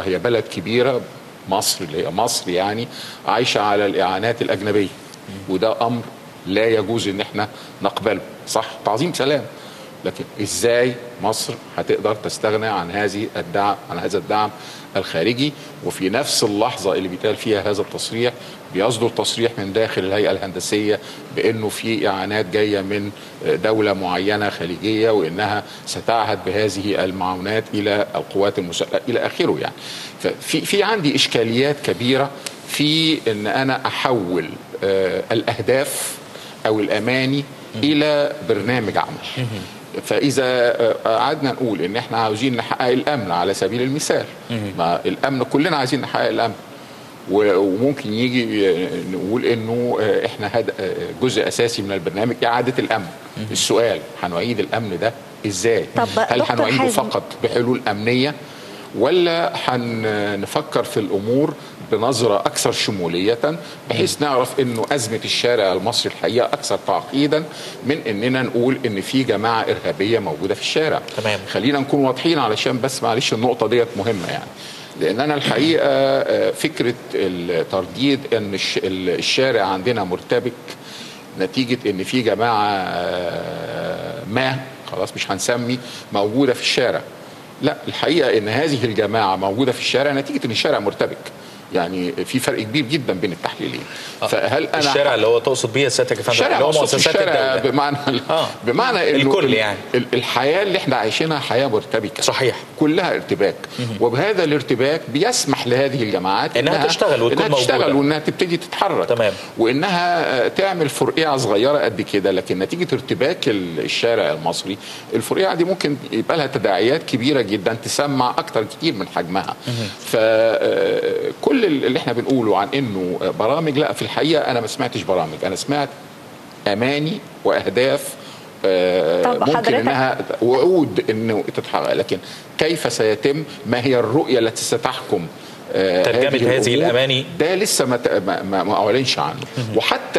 وهي بلد كبيره مصر اللي هي مصر يعني عايشه على الاعانات الاجنبيه وده امر لا يجوز ان احنا نقبله صح تعظيم سلام لكن ازاي مصر هتقدر تستغنى عن هذه الدعم عن هذا الدعم الخارجي وفي نفس اللحظه اللي بيتقال فيها هذا التصريح بيصدر تصريح من داخل الهيئه الهندسيه بانه في اعانات جايه من دوله معينه خليجيه وانها ستعهد بهذه المعونات الى القوات المسلحه الى اخره يعني ففي في عندي اشكاليات كبيره في ان انا احول آه، الاهداف او الاماني الى برنامج عمل فاذا آه، قعدنا نقول ان احنا عاوزين نحقق الامن على سبيل المثال ما الامن كلنا عايزين نحقق الامن و- وممكن يجي آه، نقول انه آه، احنا هد- آه، جزء اساسي من البرنامج اعاده الامن السؤال هنعيد الامن ده ازاي طب هل دكتور هنعيده حازم. فقط بحلول امنيه ولا هنفكر في الامور بنظره اكثر شموليه بحيث نعرف انه ازمه الشارع المصري الحقيقه اكثر تعقيدا من اننا نقول ان في جماعه ارهابيه موجوده في الشارع تمام. خلينا نكون واضحين علشان بس معلش النقطه ديت مهمه يعني لان انا الحقيقه آه، فكره الترديد ان الش- الشارع عندنا مرتبك نتيجه ان في جماعه آه، ما خلاص مش هنسمي موجوده في الشارع لا الحقيقه ان هذه الجماعه موجوده في الشارع نتيجه ان الشارع مرتبك يعني في فرق كبير جدا بين التحليلين فهل انا الشارع اللي هو تقصد بيه سيادتك يا فندم الشارع اللي هو مقصود في مؤسسات الشارع الدوله بمعنى آه. بمعنى انه الكل ال- يعني. ال- الحياه اللي احنا عايشينها حياه مرتبكه صحيح. كلها ارتباك وبهذا الارتباك بيسمح لهذه الجماعات إنها تشتغل وتكون انها تشتغل موجودة. وانها تبتدي تتحرك تمام. وانها آه، تعمل فرقعه صغيره قد كده لكن نتيجه ارتباك ال- الشارع المصري الفرقعه دي ممكن يبقى لها تداعيات كبيره جدا تسمع اكتر كتير من حجمها فكل اللي احنا بنقوله عن انه برامج لا في الحقيقه انا ما سمعتش برامج انا سمعت اماني واهداف آه، طب ممكن حضرتك- انها وعود انه تتحقق لكن كيف سيتم ما هي الرؤيه التي ستحكم آه، ترجمة هذه الأمور؟ الأماني. ده لسه ما ت- ما- ما ما اعلنش عنه وحتى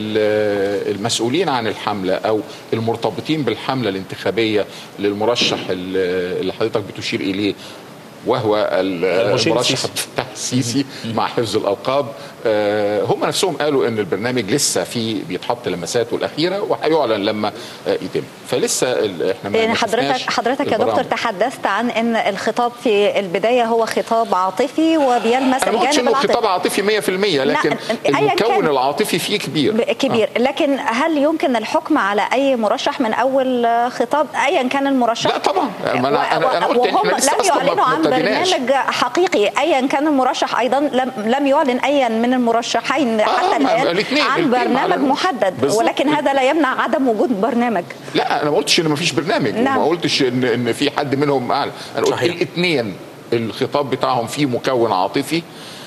ال- المسؤولين عن الحمله او المرتبطين بالحمله الانتخابيه للمرشح ال- اللي حضرتك بتشير اليه وهو ال- المشير المرشح السيسي. عبد الفتاح السيسي مع حفظ الالقاب آه، هم نفسهم قالوا ان البرنامج لسه فيه بيتحط لمساته الاخيره وهيعلن لما آه، يتم فلسه ال- احنا ما يعني ما حضرتك شفناش حضرتك يا دكتور البرامج. تحدثت عن ان الخطاب في البدايه هو خطاب عاطفي وبيلمس انا ما قلتش الجانب انه خطاب العاطفي عاطفي 100% لكن أياً المكون كان. العاطفي فيه كبير كبير لكن هل يمكن الحكم على اي مرشح من اول خطاب ايا كان المرشح لا طبعا ما انا انا, أنا قلت وهم احنا لسه لم اصلا يعلنوا ما عن ابتديناش برنامج حقيقي ايا كان المرشح ايضا لم لم يعلن ايا من المرشحين حتى ما- الان الاتنين- عن الاتنين ما برنامج أعلنوش. محدد بالظبط. ولكن هذا لا يمنع عدم وجود برنامج لا انا ما قلتش ان ما فيش برنامج نعم. وما قلتش ان ان في حد منهم اعلى انا قلت صحيح. الاثنين الخطاب بتاعهم فيه مكون عاطفي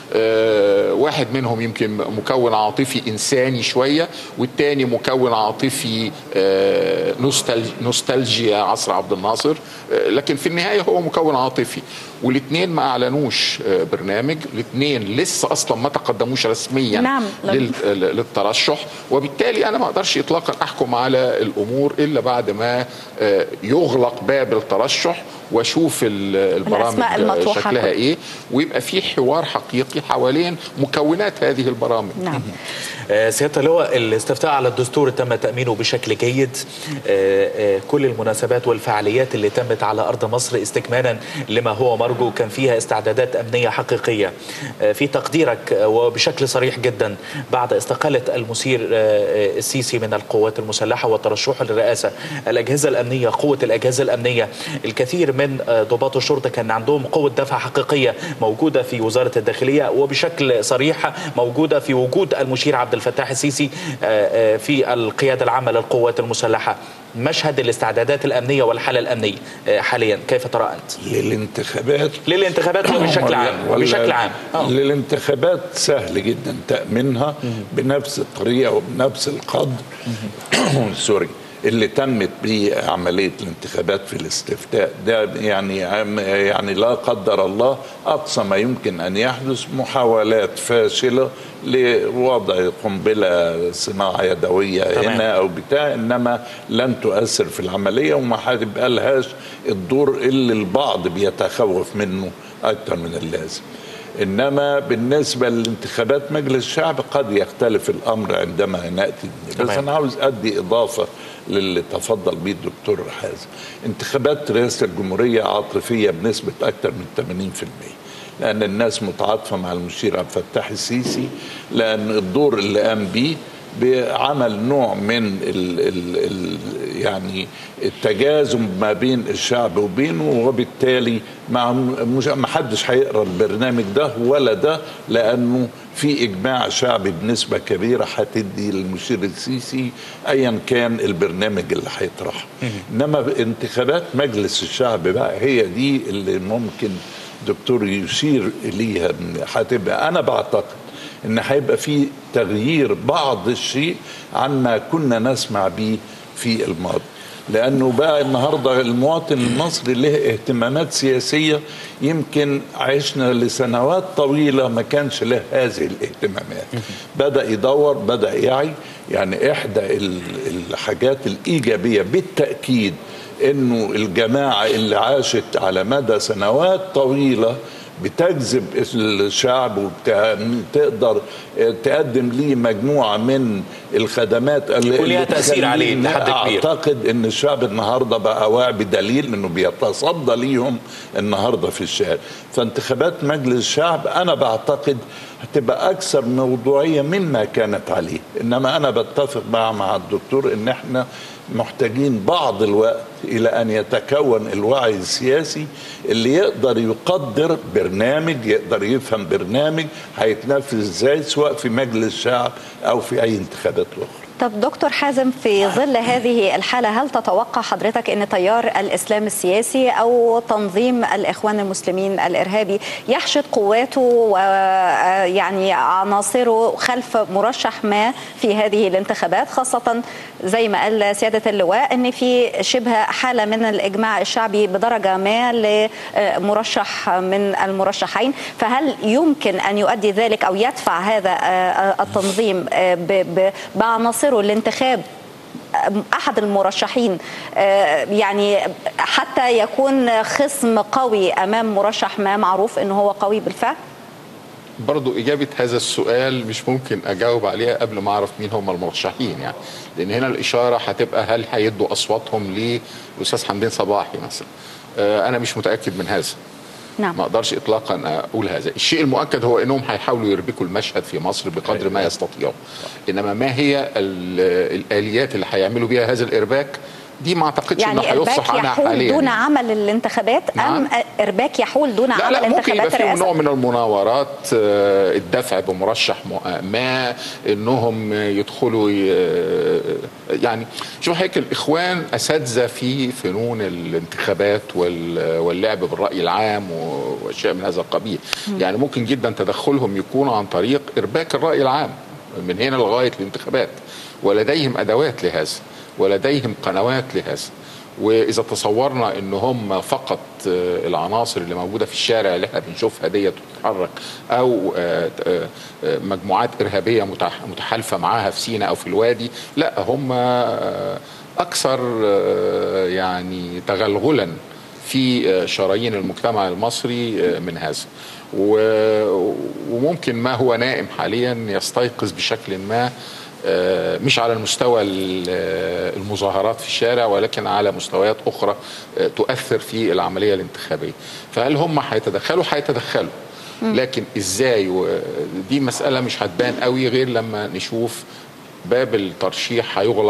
آه، واحد منهم يمكن مكون عاطفي انساني شويه والتاني مكون عاطفي آه، نوستالج- نوستالجيا عصر عبد الناصر آه، لكن في النهايه هو مكون عاطفي والاثنين ما اعلنوش آه، برنامج الاثنين لسه اصلا ما تقدموش رسميا نعم. لل للترشح وبالتالي انا ما اقدرش اطلاقا احكم على الامور الا بعد ما آه، يغلق باب الترشح واشوف ال- البرامج الأسماء المطروحة. شكلها ايه ويبقى في حوار حقيقي حوالين مكونات هذه البرامج نعم آه، سيادة اللواء الاستفتاء على الدستور تم تأمينه بشكل جيد آه، آه، كل المناسبات والفعاليات اللي تمت على أرض مصر استكمالا لما هو مرجو كان فيها استعدادات أمنية حقيقية آه، في تقديرك آه، وبشكل صريح جدا بعد استقالة المثير آه، آه، السيسي من القوات المسلحة وترشحه للرئاسة الأجهزة الأمنية قوة الأجهزة الأمنية الكثير من آه، ضباط الشرطة كان عندهم قوة دفع حقيقية موجودة في وزارة الداخلية وبشكل صريح موجودة في وجود المشير عبد الفتاح السيسي آه، آه، في القيادة العامة للقوات المسلحة مشهد الاستعدادات الأمنية والحالة الأمنية آه، حاليا كيف ترى أنت؟ للانتخابات للانتخابات بشكل ولا- عام ولا- بشكل عام آه. للانتخابات سهل جدا تأمينها بنفس الطريقة وبنفس القدر سوري اللي تمت به عملية الانتخابات في الاستفتاء ده يعني يعني لا قدر الله أقصى ما يمكن أن يحدث محاولات فاشلة لوضع قنبلة صناعة يدوية تمام. هنا أو بتاع إنما لن تؤثر في العملية وما هتبقى لهاش الدور اللي البعض بيتخوف منه اكتر من اللازم انما بالنسبه لانتخابات مجلس الشعب قد يختلف الامر عندما ناتي بس تمام. انا عاوز ادي اضافه للي تفضل بيه الدكتور حازم انتخابات رئاسه الجمهوريه عاطفيه بنسبه اكثر من 80% لان الناس متعاطفه مع المشير عبد الفتاح السيسي لان الدور اللي قام بيه بعمل نوع من ال ال ال يعني التجاذب ما بين الشعب وبينه وبالتالي مع مش ما حدش هيقرا البرنامج ده ولا ده لانه في اجماع شعبي بنسبه كبيره هتدي للمشير السيسي ايا كان البرنامج اللي هيطرحه انما انتخابات مجلس الشعب بقى هي دي اللي ممكن دكتور يشير اليها إن هتبقى انا بعتقد ان هيبقى في تغيير بعض الشيء عما كنا نسمع به في الماضي لانه بقى النهارده المواطن المصري له اهتمامات سياسيه يمكن عشنا لسنوات طويله ما كانش له هذه الاهتمامات بدا يدور بدا يعي يعني احدى ال- الحاجات الايجابيه بالتاكيد انه الجماعه اللي عاشت على مدى سنوات طويله بتجذب الشعب وتقدر تقدم ليه مجموعه من الخدمات اللي يكون ليها اللي تأثير عليه تخليني لحد كبير. اعتقد ان الشعب النهارده بقى واعي بدليل انه بيتصدى ليهم النهارده في الشارع فانتخابات مجلس الشعب انا بعتقد هتبقى اكثر موضوعيه مما كانت عليه انما انا بتفق مع مع الدكتور ان احنا محتاجين بعض الوقت الى ان يتكون الوعي السياسي اللي يقدر يقدر برنامج يقدر يفهم برنامج هيتنفذ ازاي سواء في مجلس الشعب او في اي انتخابات اخرى طب دكتور حازم في ظل هذه الحالة هل تتوقع حضرتك أن تيار الإسلام السياسي أو تنظيم الإخوان المسلمين الإرهابي يحشد قواته ويعني عناصره خلف مرشح ما في هذه الانتخابات خاصة زي ما قال سيادة اللواء أن في شبه حالة من الإجماع الشعبي بدرجة ما لمرشح من المرشحين فهل يمكن أن يؤدي ذلك أو يدفع هذا التنظيم ب- ب- بعناصره لانتخاب احد المرشحين آه، يعني حتى يكون خصم قوي امام مرشح ما معروف انه هو قوي بالفعل برضو إجابة هذا السؤال مش ممكن أجاوب عليها قبل ما أعرف مين هم المرشحين يعني لأن هنا الإشارة هتبقى هل هيدوا أصواتهم للأستاذ حمدين صباحي مثلا آه، أنا مش متأكد من هذا نعم ما اقدرش اطلاقا اقول هذا الشيء المؤكد هو انهم هيحاولوا يربكوا المشهد في مصر بقدر ما يستطيعوا انما ما هي ال- الاليات اللي هيعملوا بيها هذا الارباك دي ما اعتقدش انه يعني هيفصح ارباك عنها يحول حاليا دون يعني. عمل الانتخابات نعم. ام ارباك يحول دون لا عمل لا ممكن يبقى انتخابات فيهم الرئاسه نوع من المناورات آه، الدفع بمرشح م- ما انهم يدخلوا ي- يعني شوف هيك الاخوان اساتذه في فنون الانتخابات وال- واللعب بالراي العام واشياء من هذا القبيل يعني ممكن جدا تدخلهم يكون عن طريق ارباك الراي العام من هنا لغايه الانتخابات ولديهم ادوات لهذا ولديهم قنوات لهذا واذا تصورنا ان هم فقط آه، العناصر اللي موجوده في الشارع اللي احنا بنشوفها ديت بتتحرك او آه، آه، آه، مجموعات ارهابيه متح- متحالفه معاها في سيناء او في الوادي لا هم آه، اكثر آه، يعني تغلغلا في آه، شرايين المجتمع المصري آه، من هذا و- وممكن ما هو نائم حاليا يستيقظ بشكل ما آه، مش على المستوى ال- آه، المظاهرات في الشارع ولكن على مستويات اخرى آه، تؤثر في العمليه الانتخابيه فهل هم هيتدخلوا هيتدخلوا لكن ازاي و- دي مساله مش هتبان قوي غير لما نشوف باب الترشيح هيغلق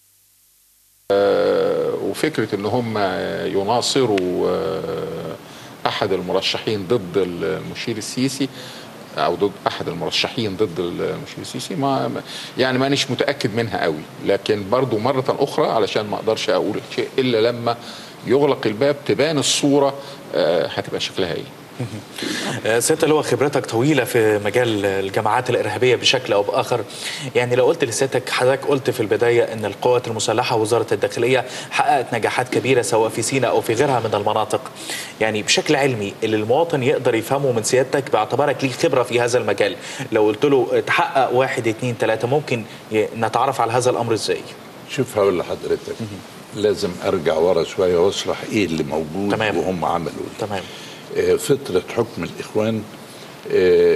آه، وفكره ان هم يناصروا آه، احد المرشحين ضد المشير السيسي او ضد احد المرشحين ضد المشير السيسي ما ما- يعني مانيش متاكد منها قوي لكن برضو مره اخرى علشان ما اقدرش اقول شيء الا لما يغلق الباب تبان الصوره آه، هتبقى شكلها ايه آه، سيادة اللي هو خبرتك طويلة في مجال الجماعات الإرهابية بشكل أو بآخر يعني لو قلت لسيادتك حضرتك قلت في البداية أن القوات المسلحة ووزارة الداخلية حققت نجاحات كبيرة سواء في سيناء أو في غيرها من المناطق يعني بشكل علمي اللي المواطن يقدر يفهمه من سيادتك باعتبارك ليك خبرة في هذا المجال لو قلت له تحقق واحد اتنين تلاتة ممكن ي- نتعرف على هذا الأمر إزاي شوف هقول لحضرتك لازم ارجع ورا شويه واشرح ايه اللي موجود تمام. وهم عملوا ايه تمام آه، فترة حكم الإخوان آه،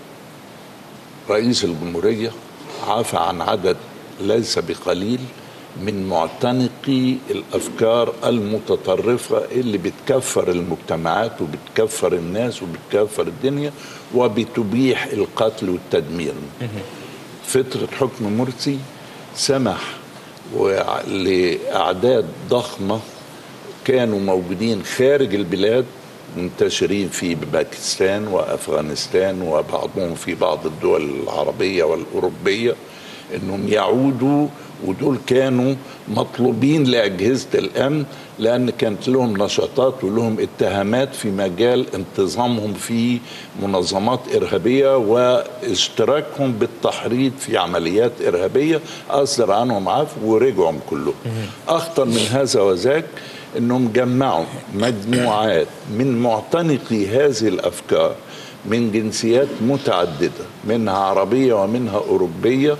رئيس الجمهورية عفى عن عدد ليس بقليل من معتنقي الأفكار المتطرفة اللي بتكفر المجتمعات وبتكفر الناس وبتكفر الدنيا وبتبيح القتل والتدمير فترة حكم مرسي سمح وع- لأعداد ضخمة كانوا موجودين خارج البلاد منتشرين في باكستان وافغانستان وبعضهم في بعض الدول العربيه والاوروبيه انهم يعودوا ودول كانوا مطلوبين لاجهزه الامن لان كانت لهم نشاطات ولهم اتهامات في مجال انتظامهم في منظمات ارهابيه واشتراكهم بالتحريض في عمليات ارهابيه اصدر عنهم عفو ورجعوا كلهم اخطر من هذا وذاك انهم جمعوا مجموعات من معتنقي هذه الافكار من جنسيات متعدده منها عربيه ومنها اوروبيه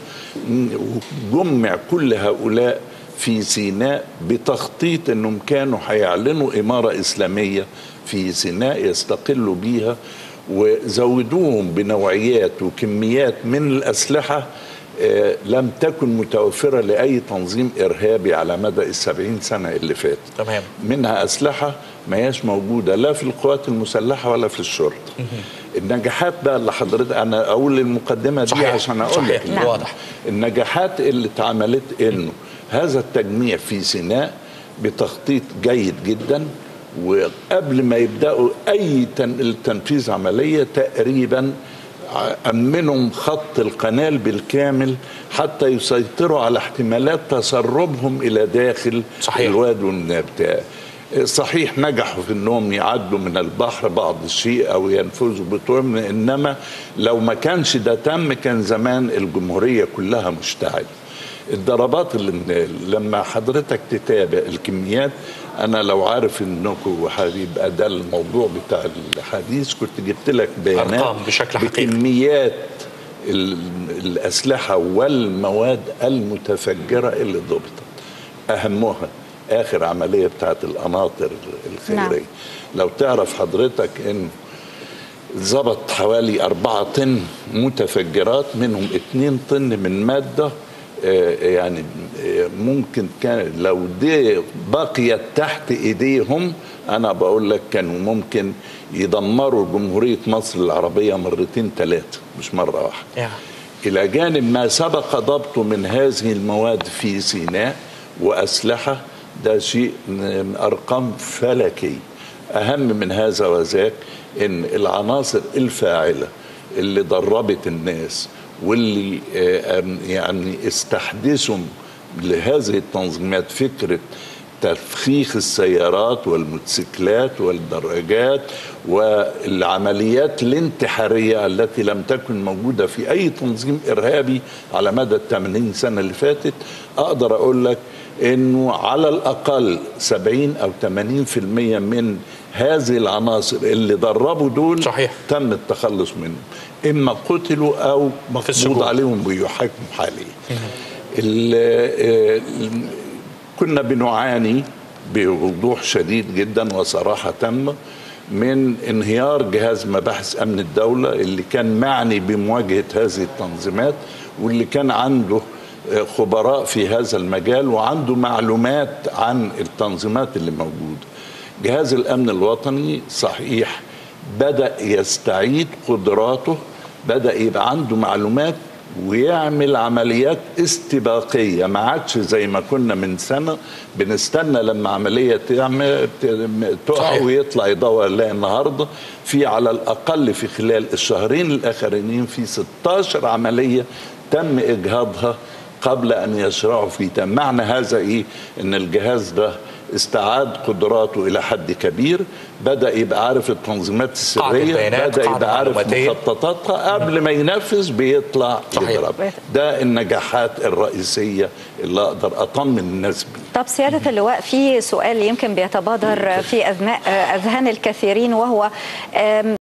وجمع كل هؤلاء في سيناء بتخطيط انهم كانوا هيعلنوا اماره اسلاميه في سيناء يستقلوا بيها وزودوهم بنوعيات وكميات من الاسلحه آه، لم تكن متوفرة لأي تنظيم إرهابي على مدى السبعين سنة اللي فاتت تمام. منها أسلحة ما هياش موجودة لا في القوات المسلحة ولا في الشرطة النجاحات بقى اللي حضرتك أنا أقول المقدمة دي صحيح. عشان أقول صحيح. لك نعم. واضح. النجاحات اللي اتعملت إنه هذا التجميع في سيناء بتخطيط جيد جدا وقبل ما يبدأوا أي تن- التنفيذ عملية تقريبا أمنهم خط القنال بالكامل حتى يسيطروا على احتمالات تسربهم إلى داخل صحيح. الواد والنبتة صحيح نجحوا في انهم يعدوا من البحر بعض الشيء او ينفذوا بطولهم انما لو ما كانش ده تم كان زمان الجمهوريه كلها مشتعله الضربات اللي لما حضرتك تتابع الكميات انا لو عارف انكم هيبقى ده الموضوع بتاع الحديث كنت جبت لك بيانات أرقام بشكل حقيقي. بكميات ال- الاسلحه والمواد المتفجره اللي ضبطت اهمها اخر عمليه بتاعت القناطر الخيريه نعم. لو تعرف حضرتك ان ظبط حوالي أربعة طن متفجرات منهم اتنين طن من مادة آه، يعني آه، ممكن كان لو دي بقيت تحت ايديهم انا بقول لك كانوا ممكن يدمروا جمهورية مصر العربية مرتين ثلاثة مش مرة واحدة يا. إلى جانب ما سبق ضبطه من هذه المواد في سيناء وأسلحة ده شيء م- أرقام فلكية أهم من هذا وذاك إن العناصر الفاعلة اللي دربت الناس واللي آه، آم، يعني استحدثوا لهذه التنظيمات فكرة تفخيخ السيارات والموتوسيكلات والدراجات والعمليات الانتحارية التي لم تكن موجودة في أي تنظيم إرهابي على مدى الثمانين سنة اللي فاتت أقدر أقول لك أنه على الأقل 70 أو 80% من هذه العناصر اللي دربوا دول صحيح. تم التخلص منهم إما قتلوا أو مقبوض السجون. عليهم ويحاكموا حاليا ال- ال- كنا بنعاني بوضوح شديد جدا وصراحة تامة من انهيار جهاز مباحث امن الدوله اللي كان معني بمواجهه هذه التنظيمات واللي كان عنده آه، خبراء في هذا المجال وعنده معلومات عن التنظيمات اللي موجوده. جهاز الامن الوطني صحيح بدا يستعيد قدراته بدا يبقى عنده معلومات ويعمل عمليات استباقيه ما عادش زي ما كنا من سنه بنستنى لما عمليه تعمل تقع صحيح. ويطلع يدور لا النهارده في على الاقل في خلال الشهرين الاخرانيين في 16 عمليه تم اجهاضها قبل ان يشرعوا في تم معنى هذا ايه ان الجهاز ده استعاد قدراته الى حد كبير بدا يبقى عارف التنظيمات قاعدة السريه بيانات، بدا قاعدة يبقى عارف معلوماتية. مخططاتها قبل ما ينفذ بيطلع صحيح. يضرب ده النجاحات الرئيسيه اللي اقدر اطمن الناس بيه طب سيادة اللواء في سؤال يمكن بيتبادر في أذناء أذهان الكثيرين وهو آم،